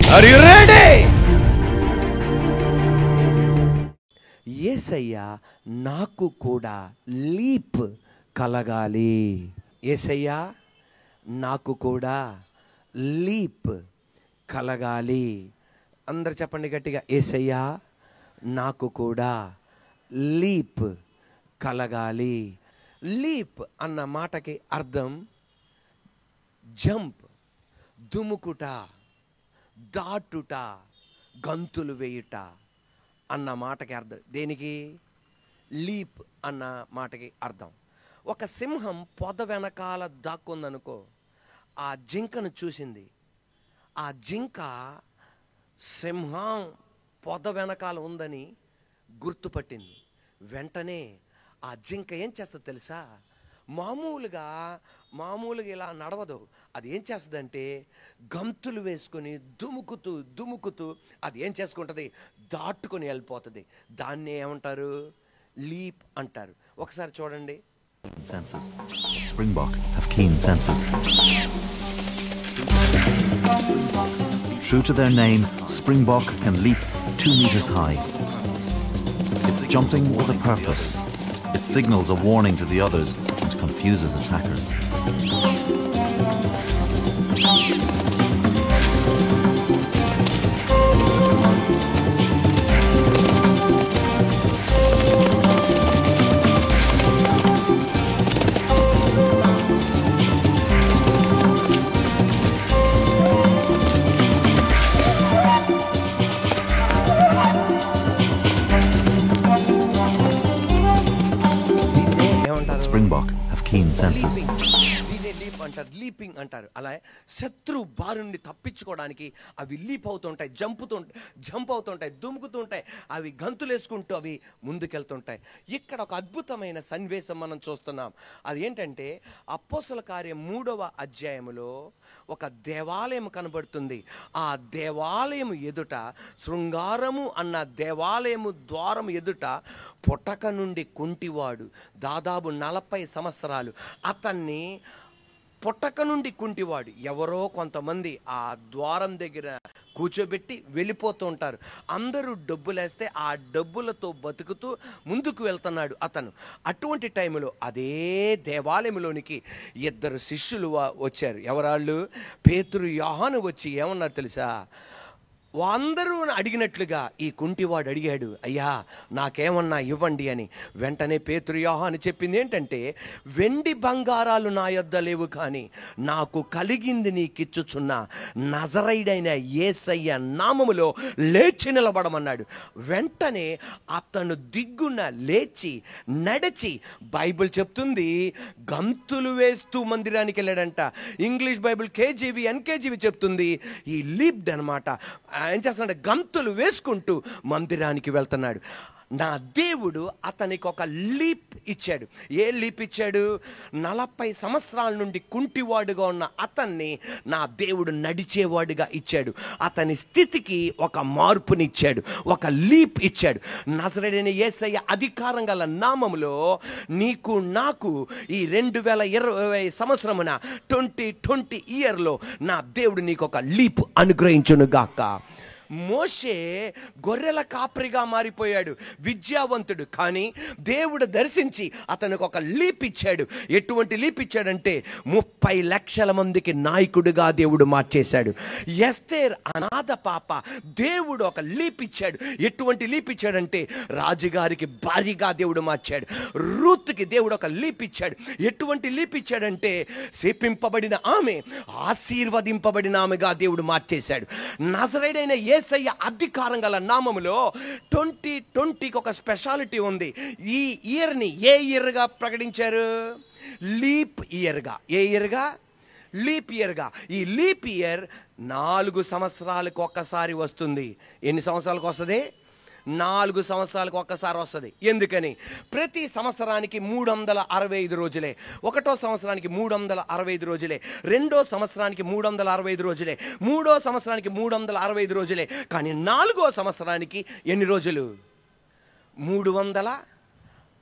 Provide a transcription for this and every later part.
Are you ready ఏసయ్య నాకు కూడా leap కలగాలి ఏసయ్య నాకు కూడా లీప్ కలగాలి అందరు చెప్పండి గట్టిగా ఏసయ్య నాకు కూడా లీప్ కలగాలి లీప్ అన్న మాటకి అర్థం జంప్ దుముకుట దాటుట గంతులు వేయుట అన్న మాటకి అర్థం దేనికి లీప్ అన్న మాటకి అర్థం ఒక సింహం పొద వెనకాల దాక్కుందనుకో ఆ జింకను చూసింది ఆ జింక సింహం పొద వెనకాల ఉందని గుర్తుపట్టింది వెంటనే ఆ జింక ఏం చేస్తుంది తెలుసా మామూలుగా మామూలుగా ఇలా నడవదు అది ఏం చేస్తుందంటే గంతులు వేసుకొని దుముకుతూ దుముకుతూ అది ఏం చేసుకుంటుంది దాటుకొని వెళ్ళిపోతుంది దాన్ని ఏమంటారు లీప్ అంటారు ఒకసారి చూడండి senses. Springbok have keen senses. True to their name, Springbok can leap two meters high. It's jumping with a purpose. It signals a warning to the others and confuses attackers. దీన్నే ఏమంటారు Springbok have keen senses. దీన్ని leap అంటారు leaping అంటారు అలా శత్రు బారి నుండి తప్పించుకోవడానికి అవి లీప్ అవుతుంటాయి జంపుతూ జంప్ అవుతుంటాయి దుముకుతూ ఉంటాయి అవి గంతులేసుకుంటూ అవి ముందుకెళ్తుంటాయి ఇక్కడ ఒక అద్భుతమైన సన్నివేశం మనం చూస్తున్నాం అది ఏంటంటే అప్పోసల కార్యం మూడవ అధ్యాయములో ఒక దేవాలయం కనబడుతుంది ఆ దేవాలయం ఎదుట శృంగారము అన్న దేవాలయము ద్వారం ఎదుట పుటక నుండి కుంటివాడు దాదాపు నలభై సంవత్సరాలు అతన్ని పుట్టక నుండి కుంటివాడు ఎవరో కొంతమంది ఆ ద్వారం దగ్గర కూర్చోబెట్టి వెళ్ళిపోతూ ఉంటారు అందరూ డబ్బులేస్తే ఆ డబ్బులతో బతుకుతూ ముందుకు వెళ్తున్నాడు అతను అటువంటి టైంలో అదే దేవాలయంలోనికి ఇద్దరు శిష్యులు వా- వచ్చారు ఎవరాళ్ళు పేతురు యోహాను వచ్చి ఏమన్నారు తెలుసా అందరూ అడిగినట్లుగా ఈ కుంటివాడు అడిగాడు అయ్యా నాకేమన్నా ఇవ్వండి అని వెంటనే పేతురు యోహాను చెప్పింది ఏంటంటే వెండి బంగారాలు నా యొద్ద లేవు కానీ నాకు కలిగింది నీకిచ్చుచున్న నజరైడైన ఏసయ్య నామములో లేచి నిలబడమన్నాడు వెంటనే అతను దిగ్గున లేచి నడిచి బైబిల్ చెప్తుంది గంతులు వేస్తూ మందిరానికి వెళ్ళాడంట ఇంగ్లీష్ బైబిల్ కేజీవి ఎన్కేజీవి చెప్తుంది ఈ లీప్డ్ అనమాట ఏం చేస్తున్నాడు గంతులు వేసుకుంటూ మందిరానికి వెళ్తున్నాడు నా దేవుడు అతనికి ఒక లీప్ ఇచ్చాడు ఏ లీప్ ఇచ్చాడు నలభై సంవత్సరాల నుండి కుంటివాడుగా ఉన్న అతన్ని నా దేవుడు నడిచేవాడుగా ఇచ్చాడు అతని స్థితికి ఒక మార్పునిచ్చాడు ఒక లీప్ ఇచ్చాడు నజరడైన ఏసయ్య అధికారం గల నామములో నీకు నాకు ఈ రెండు వేల ఇరవై సంవత్సరమున ట్వంటీ ట్వంటీ ఇయర్లో నా దేవుడు నీకు ఒక లీప్ అనుగ్రహించును గాక మోషే గొర్రెల కాపరిగా మారిపోయాడు విద్యావంతుడు కానీ దేవుడు దర్శించి అతనికి ఒక లీప్ ఇచ్చాడు ఎటువంటి లీప్ ఇచ్చాడంటే ముప్పై లక్షల మందికి నాయకుడిగా దేవుడు మార్చేశాడు ఎస్తేర్ అనాథ పాప దేవుడు ఒక లీప్ ఇచ్చాడు ఎటువంటి లీప్ ఇచ్చాడంటే రాజుగారికి భారీగా దేవుడు మార్చాడు రూత్కి దేవుడు ఒక లీప్ ఇచ్చాడు ఎటువంటి లీప్ ఇచ్చాడంటే శపింపబడిన ఆమె ఆశీర్వదింపబడిన ఆమెగా దేవుడు మార్చేశాడు నజరైడైన ఏసయ్య అధికారం గల నామములో ట్వంటీ ట్వంటీకి ఒక స్పెషాలిటీ ఉంది ఈ ఇయర్ని ఏ ఇయర్గా ప్రకటించారు లీప్ ఇయర్గా ఏ ఇయర్గా లీప్ ఇయర్గా ఈ లీప్ ఇయర్ నాలుగు సంవత్సరాలకు ఒక్కసారి వస్తుంది ఎన్ని సంవత్సరాలకు వస్తుంది నాలుగు సంవత్సరాలకు ఒక్కసారి వస్తుంది ఎందుకని ప్రతి సంవత్సరానికి మూడు వందల అరవై ఐదు రోజులే ఒకటో సంవత్సరానికి మూడు వందల అరవై ఐదు రోజులే రెండో సంవత్సరానికి మూడు వందల అరవై ఐదు రోజులే మూడో సంవత్సరానికి మూడు వందల అరవై ఐదు రోజులే కానీ నాలుగో సంవత్సరానికి ఎన్ని రోజులు మూడు వందల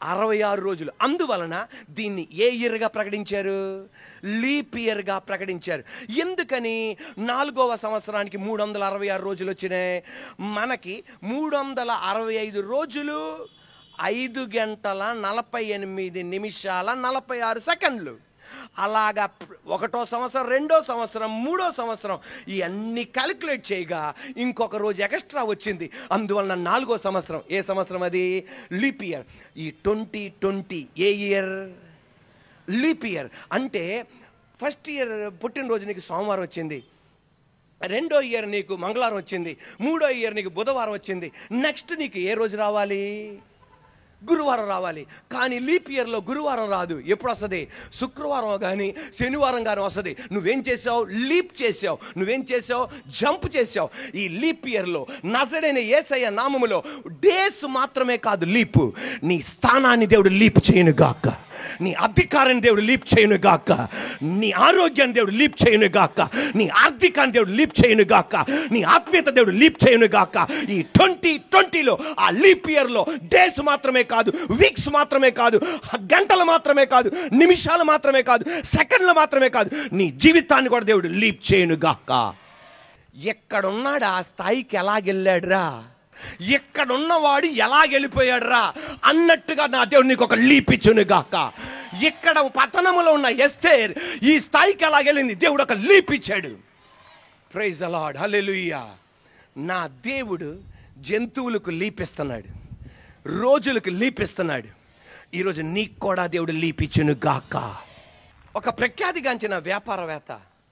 అరవై ఆరు రోజులు అందువలన దీన్ని ఏ ఇయర్గా ప్రకటించారు లీప్ ఇయర్గా ప్రకటించారు ఎందుకని నాలుగవ సంవత్సరానికి మూడు వందల అరవై ఆరు రోజులు వచ్చినాయి మనకి మూడు వందల అరవై ఐదు రోజులు ఐదు గంటల నలభై ఎనిమిది నిమిషాల నలభై ఆరు సెకండ్లు అలాగా ప్ర- ఒకటో సంవత్సరం రెండో సంవత్సరం మూడో సంవత్సరం ఇవన్నీ క్యాలిక్యులేట్ చేయగా ఇంకొక రోజు ఎక్స్ట్రా వచ్చింది అందువలన నాలుగో సంవత్సరం ఏ సంవత్సరం అది లీప్ ఇయర్ ఈ ట్వంటీ ట్వంటీ ఏ ఇయర్ లీప్ ఇయర్ అంటే ఫస్ట్ ఇయర్ పుట్టినరోజు నీకు సోమవారం వచ్చింది రెండో ఇయర్ నీకు మంగళవారం వచ్చింది మూడో ఇయర్ నీకు బుధవారం వచ్చింది నెక్స్ట్ నీకు ఏ రోజు రావాలి గురువారం రావాలి కానీ లీప్ ఇయర్లో గురువారం రాదు ఎప్పుడు వస్తుంది శుక్రవారం కానీ శనివారం కానీ వస్తుంది నువ్వేం చేసావు లీప్ చేసావు నువ్వేం చేసావు జంప్ చేసావు ఈ లీప్ ఇయర్లో నజడైన ఏసయ్య నామములో డేస్ మాత్రమే కాదు లీప్ నీ స్థానాన్ని దేవుడు లీప్ చేయను గాక నీ అధికారాన్ని దేవుడు లీప్ చేయను గాక నీ ఆరోగ్యాన్ని దేవుడు లీప్ చేయను గాక నీ ఆర్థికాన్ని దేవుడు లీప్ చేయను గాక నీ ఆత్మీయత దేవుడు లీప్ చేయను గాక ఈ ట్వంటీ ట్వంటీలో ఆ లీప్ ఇయర్లో డేస్ మాత్రమే కాదు వీక్స్ మాత్రమే కాదు గంటలు మాత్రమే కాదు నిమిషాలు మాత్రమే కాదు సెకండ్లు మాత్రమే కాదు నీ జీవితాన్ని కూడా దేవుడు లీప్ చేయను గాక ఎక్కడున్నాడు ఆ స్థాయికి ఎలాగెళ్ళాడురా ఎక్కడున్నవాడు ఎలా వెళ్ళిపోయాడురా అన్నట్టుగా నా దేవుడు నీకు ఒక లీపిచ్చును గాక ఇక్కడ పతనములో ఉన్న ఎస్తేర్ ఈ స్థాయికి ఎలాగెళ్ళింది దేవుడు ఒక లీపిచ్చాడు ప్రైజ్ అలాడ్ హల్లెలూయా నా దేవుడు జంతువులకు లీపిస్తున్నాడు రోజులకు లీపిస్తున్నాడు ఈరోజు నీకు కూడా దేవుడు లీపిచ్చును గాక ఒక ప్రఖ్యాతిగాంచిన వ్యాపారవేత్త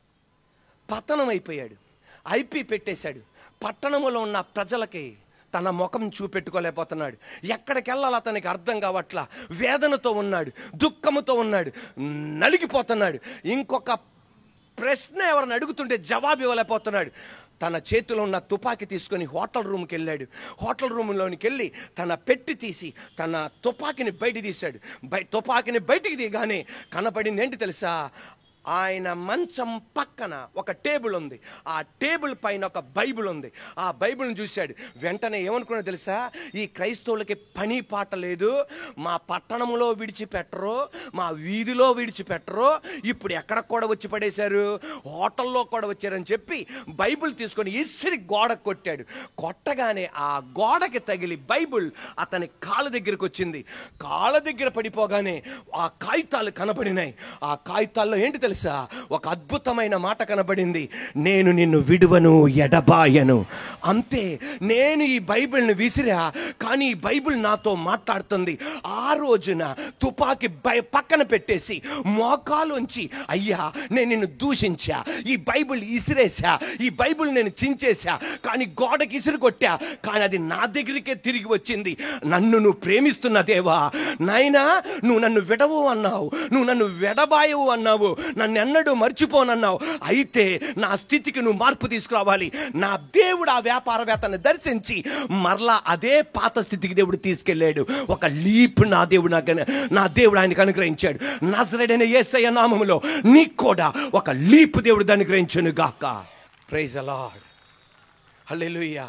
పతనం అయిపోయాడు ఐపీ పెట్టేశాడు పట్టణములో ఉన్న ప్రజలకి తన ముఖం చూపెట్టుకోలేకపోతున్నాడు ఎక్కడికి వెళ్ళాలి అతనికి అర్థం కావట్లా వేదనతో ఉన్నాడు దుఃఖముతో ఉన్నాడు నలిగిపోతున్నాడు ఇంకొక ప్రశ్న ఎవరిని అడుగుతుంటే జవాబు ఇవ్వలేకపోతున్నాడు తన చేతిలో ఉన్న తుపాకీ తీసుకొని హోటల్ రూమ్కి వెళ్ళాడు హోటల్ రూమ్లోనికి వెళ్ళి తన పెట్టి తీసి తన తుపాకీని బయట తీశాడు బయ తుపాకీని బయటికి తీయగానే కనపడింది ఏంటి తెలుసా ఆయన మంచం పక్కన ఒక టేబుల్ ఉంది ఆ టేబుల్ పైన ఒక బైబిల్ ఉంది ఆ బైబిల్ని చూశాడు వెంటనే ఏమనుకున్నా తెలుసా ఈ క్రైస్తవులకి పని పాట లేదు మా పట్టణంలో విడిచిపెట్టరు మా వీధిలో విడిచిపెట్టరు ఇప్పుడు ఎక్కడ కూడా వచ్చి పడేశారు హోటల్లో కూడా వచ్చారని చెప్పి బైబిల్ తీసుకొని ఇసిరి గోడ కొట్టాడు కొట్టగానే ఆ గోడకి తగిలి బైబిల్ అతని కాళ్ళ దగ్గరికి వచ్చింది కాళ్ళ దగ్గర పడిపోగానే ఆ కాగితాలు కనబడినాయి ఆ కాగితాల్లో ఏంటి తెలుసా ఒక అద్భుతమైన మాట కనబడింది నేను నిన్ను విడువను ఎడబాయను అంతే నేను ఈ బైబిల్ని విసిరా కానీ ఈ బైబిల్ నాతో మాట్లాడుతుంది ఆ రోజున తుపాకి బై పక్కన పెట్టేసి మోకాలుంచి అయ్యా నేను నిన్ను దూషించా ఈ బైబిల్ ఇసిరేసా ఈ బైబిల్ నేను చించేసా కానీ గోడకి ఇసురు కొట్టా కానీ అది నా దగ్గరికే తిరిగి వచ్చింది నన్ను నువ్వు ప్రేమిస్తున్న దేవా నాయనా నువ్వు నన్ను విడవు అన్నావు నువ్వు నన్ను విడబాయవు అన్నావు నన్ను ఎన్నడూ మర్చిపోనన్నావు అయితే నా స్థితికి నువ్వు మార్పు తీసుకురావాలి నా దేవుడు ఆ వ్యాపారవేత్తని దర్శించి మరలా అదే పాత స్థితికి దేవుడు తీసుకెళ్ళాడు ఒక లీప్ నా దేవుడు నాకు నా దేవుడు ఆయనకు అనుగ్రహించాడు నజరడైన యేసయ్య నామములో నీకు కూడా ఒక లీప్ దేవుడు అనుగ్రహించును గాక ప్రైజ్ అలాడ్ హల్లెలూయా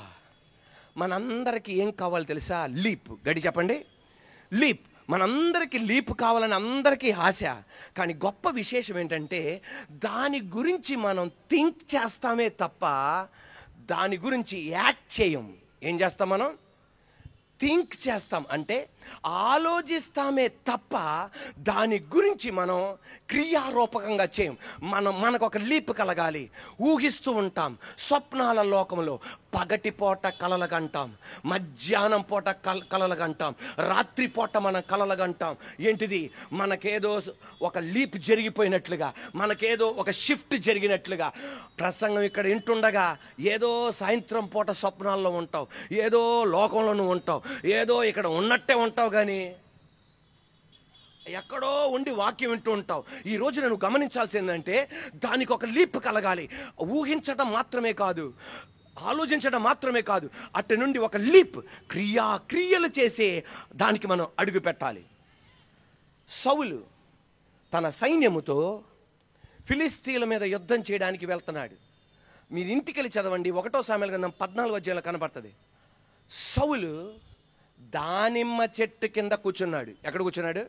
మనందరికీ ఏం కావాలో తెలుసా లీప్ గడి చెప్పండి లీప్ మనందరికీ లీప్ కావాలని అందరికీ ఆశ కానీ గొప్ప విశేషం ఏంటంటే దాని గురించి మనం థింక్ చేస్తామే తప్ప దాని గురించి యాక్ట్ చేయం ఏం చేస్తాం మనం థింక్ చేస్తాం అంటే ఆలోచిస్తామే తప్ప దాని గురించి మనం క్రియారూపకంగా చేయం మనం మనకు ఒక లీప్ కలగాలి ఊహిస్తూ ఉంటాం స్వప్నాల లోకంలో పగటి పూట కలలగంటాం మధ్యాహ్నం పూట కల కలలగంటాం రాత్రి పూట మనం కలలగంటాం ఏంటిది మనకేదో ఒక లీప్ జరిగిపోయినట్లుగా మనకేదో ఒక షిఫ్ట్ జరిగినట్లుగా ప్రసంగం ఇక్కడ ఇంటుండగా ఏదో సాయంత్రం పూట స్వప్నాల్లో ఉంటావు ఏదో లోకంలోనూ ఉంటావు ఏదో ఇక్కడ ఉన్నట్టే ఉంటావు కానీ ఎక్కడో ఉండి వాక్యం వింటూ ఉంటావు ఈ రోజు నేను గమనించాల్సిందంటే దానికి ఒక లీప్ కలగాలి ఊహించడం మాత్రమే కాదు ఆలోచించడం మాత్రమే కాదు అటు నుండి ఒక లీప్ క్రియా క్రియలు చేసే దానికి మనం అడుగు పెట్టాలి సౌలు తన సైన్యముతో ఫిలిస్తీన్ల మీద యుద్ధం చేయడానికి వెళ్తున్నాడు మీరు ఇంటికి వెళ్ళి చదవండి ఒకటో సామెల గ్రంథం పద్నాలుగు అధ్యాయంలో కనబడుతుంది సౌలు దానిమ్మ చెట్టు కింద కూర్చున్నాడు ఎక్కడ కూర్చున్నాడు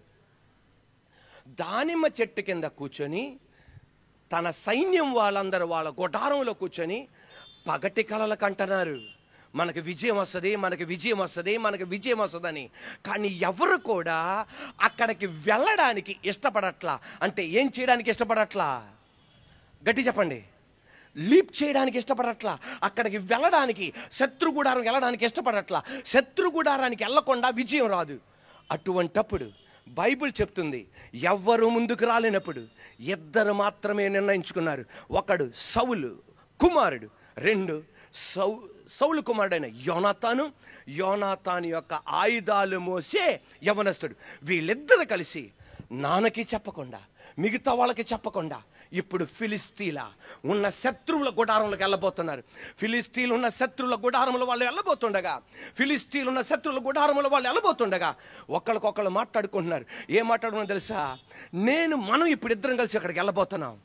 దానిమ్మ చెట్టు కింద కూర్చొని తన సైన్యం వాళ్ళందరూ వాళ్ళ గుడారంలో కూర్చొని పగటి కలలు కంటున్నారు మనకి విజయం వస్తుంది మనకి విజయం వస్తుంది మనకి విజయం వస్తుందని కానీ ఎవరు కూడా అక్కడికి వెళ్ళడానికి ఇష్టపడట్లా అంటే ఏం చేయడానికి ఇష్టపడట్లా గట్టి చెప్పండి లీప్ చేయడానికి ఇష్టపడట్లా అక్కడికి వెళ్ళడానికి శత్రు గుడారం వెళ్ళడానికి ఇష్టపడట్లా శత్రు గుడారానికి వెళ్ళకుండా విజయం రాదు అటువంటప్పుడు బైబిల్ చెప్తుంది ఎవ్వరు ముందుకు రాలేనప్పుడు ఇద్దరు మాత్రమే నిర్ణయించుకున్నారు ఒకడు సౌలు కుమారుడు రెండు సౌ సౌలు కుమారుడైన యోనాతాను యోనాతాను యొక్క ఆయుధాలు మోసే యవనస్తుడు వీళ్ళిద్దరు కలిసి నాన్నకి చెప్పకుండా మిగతా వాళ్ళకి చెప్పకుండా ఇప్పుడు ఫిలిస్తీన్ల ఉన్న శత్రువుల గుడారంలోకి వెళ్ళబోతున్నారు ఫిలిస్తీన్లు ఉన్న శత్రువుల గుడారంలో వాళ్ళు వెళ్ళబోతుండగా ఫిలిస్తీన్లు ఉన్న శత్రువుల గుడారంలో వాళ్ళు వెళ్ళబోతుండగా ఒకళ్ళకొకళ్ళు మాట్లాడుకుంటున్నారు ఏం మాట్లాడుకున్నా తెలుసా నేను మనం ఇప్పుడు ఇద్దరం కలిసి అక్కడికి వెళ్ళబోతున్నాం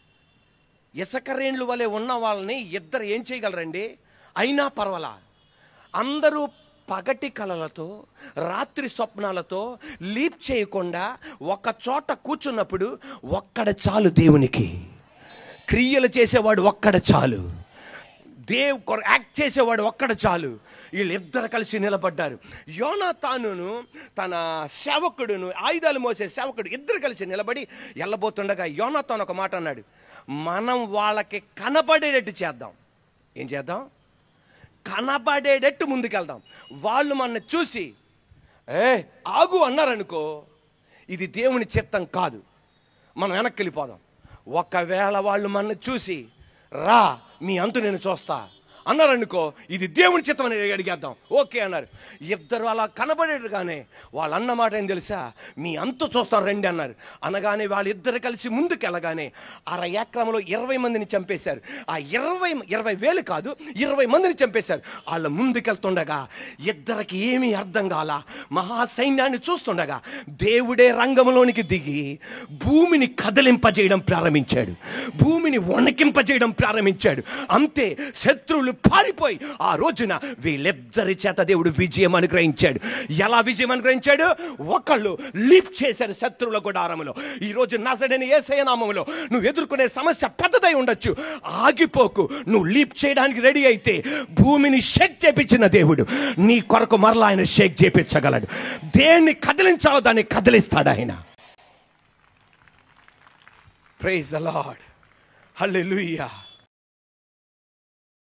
ఇసుక రేణుల వలె ఉన్న వాళ్ళని ఇద్దరు ఏం చేయగలరండి అయినా పర్వాలా అందరూ పగటి కలలతో రాత్రి స్వప్నాలతో లీప్ చేయకుండా ఒక చోట కూర్చున్నప్పుడు ఒక్కడ చాలు దేవునికి క్రియలు చేసేవాడు ఒక్కడ చాలు దేవ్ కొర- యాక్ట్ చేసేవాడు ఒక్కడ చాలు వీళ్ళిద్దరు కలిసి నిలబడ్డారు యోనాతానును తన సేవకుడును ఆయుధాలు మోసే సేవకుడు ఇద్దరు కలిసి నిలబడి వెళ్ళబోతుండగా యోనాతాను ఒక మాట అన్నాడు మనం వాళ్ళకి కనబడేటట్టు చేద్దాం ఏం చేద్దాం కనబడేటట్టు ముందుకెళ్దాం వాళ్ళు మన చూసి ఏ ఆగు అన్నారనుకో ఇది దేవుని చిత్తం కాదు మనం వెనక్కి వెళ్ళిపోదాం ఒకవేళ వాళ్ళు మన చూసి రా మీ అంతు నేను చూస్తా అన్నారనుకో ఇది దేవుని చిత్తం అని అడిగేద్దాం ఓకే అన్నారు ఇద్దరు అలా కనబడేట్టుగానే వాళ్ళు అన్న మాట ఏం తెలుసా మీ అంతు చూస్తాం రండి అన్నారు అనగానే వాళ్ళిద్దరు కలిసి ముందుకు వెళ్ళగానే అర ఎకరంలో ఇరవై మందిని చంపేశారు ఆ ఇరవై ఇరవై వేలు కాదు ఇరవై మందిని చంపేశారు వాళ్ళ ముందుకెళ్తుండగా ఇద్దరికి ఏమీ అర్థం కాల మహాసైన్యాన్ని చూస్తుండగా దేవుడే రంగంలోనికి దిగి భూమిని కదిలింపజేయడం ప్రారంభించాడు భూమిని వణకింపజేయడం ప్రారంభించాడు అంతే శత్రువులు పారిపోయి ఆ రోజున వీళ్ళిద్దరి చేత దేవుడు విజయం అనుగ్రహించాడు ఎలా విజయం అనుగ్రహించాడు ఒకళ్ళు లీప్ చేశారు శత్రువుల గుడారములో ఈ రోజు నజడని ఏసయ నామములో నువ్వు ఎదుర్కొనే సమస్య పెద్దదై ఉండొచ్చు ఆగిపోకు నువ్వు లీప్ చేయడానికి రెడీ అయితే భూమిని షేక్ చేపించిన దేవుడు నీ కొరకు మరలా ఆయన షేక్ చేపించగలడు దేన్ని కదిలించాలో దాన్ని కదిలిస్తాడు ఆయన ప్రైజ్ ద లార్డ్ హల్లెలూయా